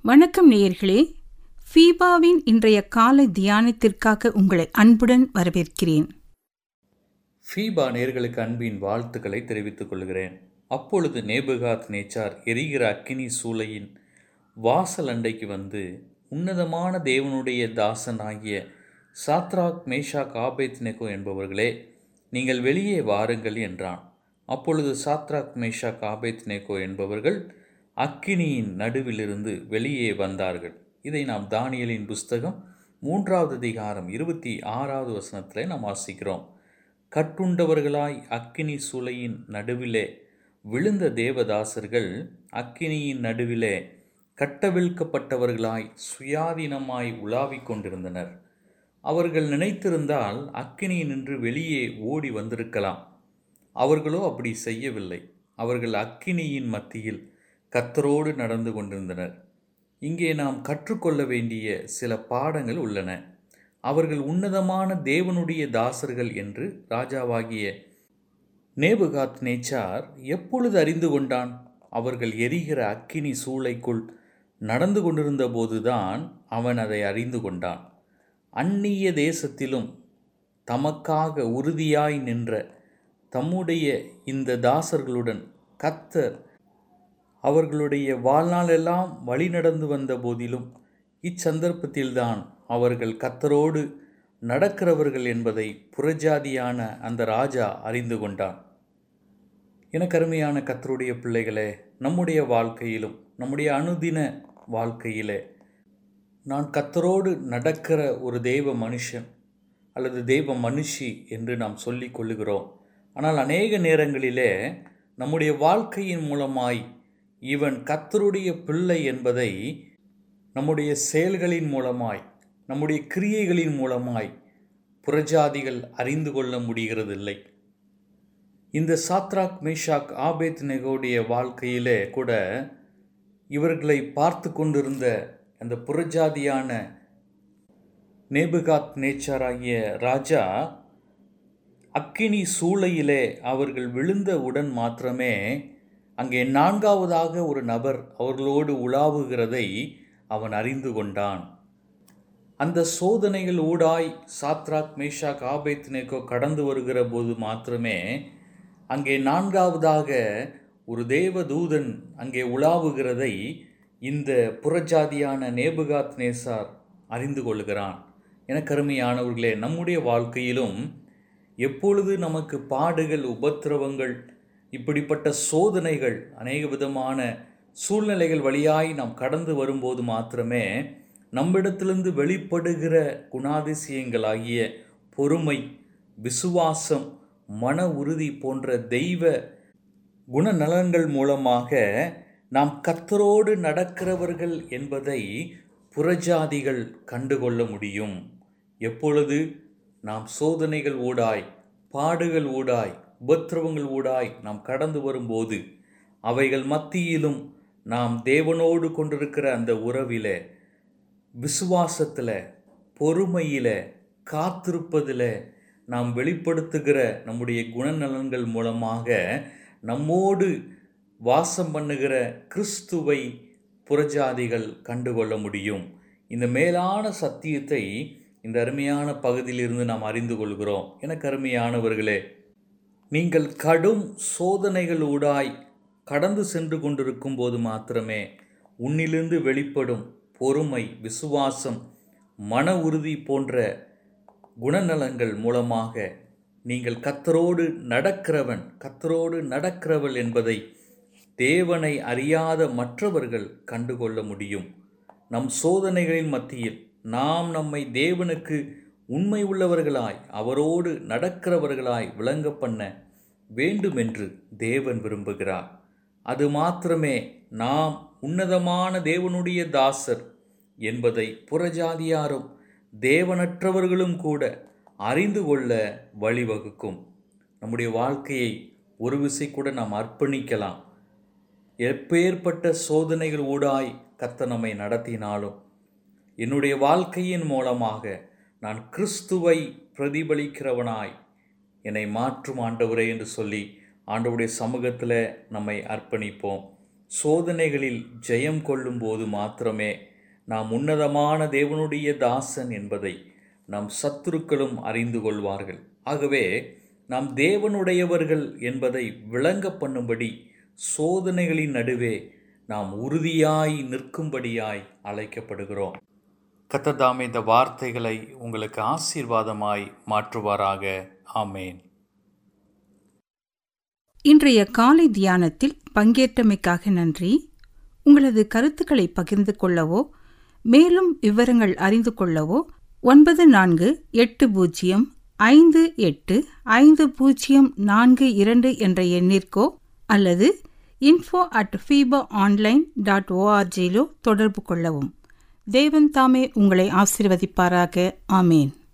வணக்கம் நேயர்களே ஃபீபாவின் இன்றைய காலை தியானத்திற்காக உங்களை அன்புடன் வரவேற்கிறேன் ஃபீபா நேர்களுக்கு அன்பின் வாழ்த்துக்களை தெரிவித்துக் கொள்கிறேன் அப்பொழுது நேபுகாத் நேச்சார் எரிகிற அக்கினி சூளையின் வாசல் அண்டைக்கு வந்து உன்னதமான தேவனுடைய தாசனாகிய சாத்ராக் மேஷாக் ஆபேத் நெகோ என்பவர்களே நீங்கள் வெளியே வாருங்கள் என்றான் அப்பொழுது சாத்ராக் மேஷாக் ஆபேத் நேகோ என்பவர்கள் அக்கினியின் நடுவிலிருந்து வெளியே வந்தார்கள் இதை நாம் தானியலின் புஸ்தகம் மூன்றாவது அதிகாரம் இருபத்தி ஆறாவது வசனத்திலே நாம் வாசிக்கிறோம் கட்டுண்டவர்களாய் அக்கினி சூளையின் நடுவிலே விழுந்த தேவதாசர்கள் அக்கினியின் நடுவிலே கட்டவிழ்க்கப்பட்டவர்களாய் சுயாதீனமாய் உலாவிக் கொண்டிருந்தனர் அவர்கள் நினைத்திருந்தால் அக்கினி நின்று வெளியே ஓடி வந்திருக்கலாம் அவர்களோ அப்படி செய்யவில்லை அவர்கள் அக்கினியின் மத்தியில் கத்தரோடு நடந்து கொண்டிருந்தனர் இங்கே நாம் கற்றுக்கொள்ள வேண்டிய சில பாடங்கள் உள்ளன அவர்கள் உன்னதமான தேவனுடைய தாசர்கள் என்று ராஜாவாகிய நேபுகாத் நேச்சார் எப்பொழுது அறிந்து கொண்டான் அவர்கள் எரிகிற அக்கினி சூளைக்குள் நடந்து கொண்டிருந்த போதுதான் அவன் அதை அறிந்து கொண்டான் அந்நிய தேசத்திலும் தமக்காக உறுதியாய் நின்ற தம்முடைய இந்த தாசர்களுடன் கத்தர் அவர்களுடைய வாழ்நாளெல்லாம் வழி நடந்து வந்த போதிலும் இச்சந்தர்ப்பத்தில்தான் அவர்கள் கத்தரோடு நடக்கிறவர்கள் என்பதை புறஜாதியான அந்த ராஜா அறிந்து கொண்டான் எனக்கு அருமையான கத்தருடைய பிள்ளைகளே நம்முடைய வாழ்க்கையிலும் நம்முடைய அனுதின வாழ்க்கையிலே நான் கத்தரோடு நடக்கிற ஒரு தெய்வ மனுஷன் அல்லது தெய்வ மனுஷி என்று நாம் சொல்லிக் கொள்ளுகிறோம் ஆனால் அநேக நேரங்களிலே நம்முடைய வாழ்க்கையின் மூலமாய் இவன் கத்தருடைய பிள்ளை என்பதை நம்முடைய செயல்களின் மூலமாய் நம்முடைய கிரியைகளின் மூலமாய் புறஜாதிகள் அறிந்து கொள்ள முடிகிறதில்லை இந்த சாத்ராக் மேஷாக் ஆபேத் நெகோடைய வாழ்க்கையிலே கூட இவர்களை பார்த்து கொண்டிருந்த அந்த புறஜாதியான நேபுகாத் நேச்சாராகிய ராஜா அக்கினி சூளையிலே அவர்கள் விழுந்தவுடன் மாத்திரமே அங்கே நான்காவதாக ஒரு நபர் அவர்களோடு உலாவுகிறதை அவன் அறிந்து கொண்டான் அந்த சோதனைகள் ஊடாய் சாத்ராக் மேஷாக் ஆபேத் நேகோ கடந்து வருகிற போது மாத்திரமே அங்கே நான்காவதாக ஒரு தேவ தூதன் அங்கே உலாவுகிறதை இந்த புறஜாதியான நேபுகாத் நேசார் அறிந்து கொள்கிறான் என கருமையானவர்களே நம்முடைய வாழ்க்கையிலும் எப்பொழுது நமக்கு பாடுகள் உபத்திரவங்கள் இப்படிப்பட்ட சோதனைகள் அநேக விதமான சூழ்நிலைகள் வழியாய் நாம் கடந்து வரும்போது மாத்திரமே நம்மிடத்திலிருந்து வெளிப்படுகிற குணாதிசயங்களாகிய பொறுமை விசுவாசம் மன உறுதி போன்ற தெய்வ குணநலன்கள் மூலமாக நாம் கத்தரோடு நடக்கிறவர்கள் என்பதை புறஜாதிகள் கண்டுகொள்ள முடியும் எப்பொழுது நாம் சோதனைகள் ஊடாய் பாடுகள் ஊடாய் உபத்திரவங்கள் ஊடாய் நாம் கடந்து வரும்போது அவைகள் மத்தியிலும் நாம் தேவனோடு கொண்டிருக்கிற அந்த உறவில விசுவாசத்தில் பொறுமையில் காத்திருப்பதில் நாம் வெளிப்படுத்துகிற நம்முடைய குணநலன்கள் மூலமாக நம்மோடு வாசம் பண்ணுகிற கிறிஸ்துவை புறஜாதிகள் கண்டுகொள்ள முடியும் இந்த மேலான சத்தியத்தை இந்த அருமையான பகுதியிலிருந்து நாம் அறிந்து கொள்கிறோம் எனக்கு அருமையானவர்களே நீங்கள் கடும் சோதனைகள் ஊடாய் கடந்து சென்று கொண்டிருக்கும் போது மாத்திரமே உன்னிலிருந்து வெளிப்படும் பொறுமை விசுவாசம் மன உறுதி போன்ற குணநலங்கள் மூலமாக நீங்கள் கத்தரோடு நடக்கிறவன் கத்தரோடு நடக்கிறவள் என்பதை தேவனை அறியாத மற்றவர்கள் கண்டுகொள்ள முடியும் நம் சோதனைகளின் மத்தியில் நாம் நம்மை தேவனுக்கு உண்மை உள்ளவர்களாய் அவரோடு நடக்கிறவர்களாய் விளங்க பண்ண வேண்டுமென்று தேவன் விரும்புகிறார் அது மாத்திரமே நாம் உன்னதமான தேவனுடைய தாசர் என்பதை புறஜாதியாரும் தேவனற்றவர்களும் கூட அறிந்து கொள்ள வழிவகுக்கும் நம்முடைய வாழ்க்கையை ஒரு விசை கூட நாம் அர்ப்பணிக்கலாம் எப்பேற்பட்ட சோதனைகள் ஊடாய் கத்த நம்மை நடத்தினாலும் என்னுடைய வாழ்க்கையின் மூலமாக நான் கிறிஸ்துவை பிரதிபலிக்கிறவனாய் என்னை மாற்றும் ஆண்டவரே என்று சொல்லி ஆண்டவருடைய சமூகத்தில் நம்மை அர்ப்பணிப்போம் சோதனைகளில் ஜெயம் கொள்ளும்போது மாத்திரமே நாம் உன்னதமான தேவனுடைய தாசன் என்பதை நம் சத்துருக்களும் அறிந்து கொள்வார்கள் ஆகவே நாம் தேவனுடையவர்கள் என்பதை விளங்க பண்ணும்படி சோதனைகளின் நடுவே நாம் உறுதியாய் நிற்கும்படியாய் அழைக்கப்படுகிறோம் கத்ததாமே இந்த வார்த்தைகளை உங்களுக்கு ஆசீர்வாதமாய் மாற்றுவாராக ஆமேன் இன்றைய காலை தியானத்தில் பங்கேற்றமைக்காக நன்றி உங்களது கருத்துக்களை பகிர்ந்து கொள்ளவோ மேலும் விவரங்கள் அறிந்து கொள்ளவோ ஒன்பது நான்கு எட்டு பூஜ்ஜியம் ஐந்து எட்டு ஐந்து பூஜ்ஜியம் நான்கு இரண்டு என்ற எண்ணிற்கோ அல்லது info at FIFA online dot ஓஆர்ஜியிலோ தொடர்பு கொள்ளவும் தேவன் தாமே உங்களை ஆசீர்வதிப்பாராக ஆமேன்